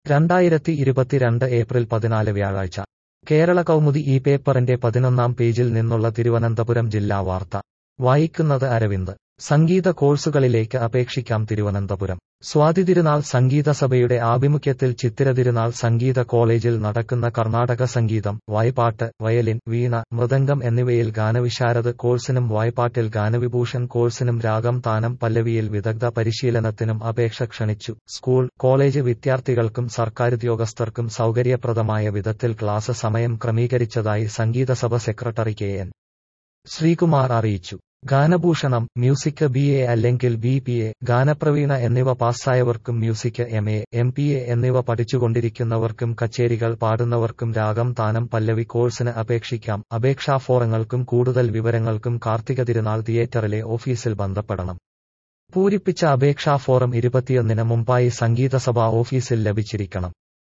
രണ്ടായിരത്തി ഇരുപത്തിരണ്ട് ഏപ്രിൽ പതിനാല് വ്യാഴാഴ്ച കേരള കൗമുദി ഈ പേപ്പറിന്റെ പതിനൊന്നാം പേജിൽ നിന്നുള്ള തിരുവനന്തപുരം ജില്ലാ വാർത്ത വായിക്കുന്നത് അരവിന്ദ് സംഗീത കോഴ്സുകളിലേക്ക് അപേക്ഷിക്കാം തിരുവനന്തപുരം സ്വാതി തിരുനാൾ സംഗീത സഭയുടെ ആഭിമുഖ്യത്തിൽ ചിത്തിര തിരുനാൾ സംഗീത കോളേജിൽ നടക്കുന്ന കർണാടക സംഗീതം വായ്പാട്ട് വയലിൻ വീണ മൃദംഗം എന്നിവയിൽ ഗാനവിശാരദ് കോഴ്സിനും വായ്പാട്ടിൽ ഗാനവിഭൂഷൺ കോഴ്സിനും രാഗം താനം പല്ലവിയിൽ വിദഗ്ധ പരിശീലനത്തിനും അപേക്ഷ ക്ഷണിച്ചു സ്കൂൾ കോളേജ് വിദ്യാർത്ഥികൾക്കും സർക്കാരുദ്യോഗസ്ഥർക്കും സൗകര്യപ്രദമായ വിധത്തിൽ ക്ലാസ് സമയം ക്രമീകരിച്ചതായി സംഗീതസഭ സെക്രട്ടറി കെ എൻ ശ്രീകുമാർ അറിയിച്ചു ഗാനഭൂഷണം മ്യൂസിക് ബി എ അല്ലെങ്കിൽ ബി പി എ ഗാനപ്രവീണ എന്നിവ പാസ്സായവർക്കും music M A M P A എന്നിവ പഠിച്ചുകൊണ്ടിരിക്കുന്നവർക്കും കച്ചേരികൾ പാടുന്നവർക്കും രാഗം താനം പല്ലവി കോഴ്സിന് അപേക്ഷിക്കാം അപേക്ഷാ ഫോറങ്ങൾക്കും കൂടുതൽ വിവരങ്ങൾക്കും കാർത്തിക തിരുനാൾ തിയേറ്ററിലെ ഓഫീസിൽ ബന്ധപ്പെടണം പൂരിപ്പിച്ച അപേക്ഷാ ഫോറം ഇരുപത്തിയൊന്നിന് മുമ്പായി സംഗീതസഭാ ഓഫീസിൽ ലഭിച്ചിരിക്കണം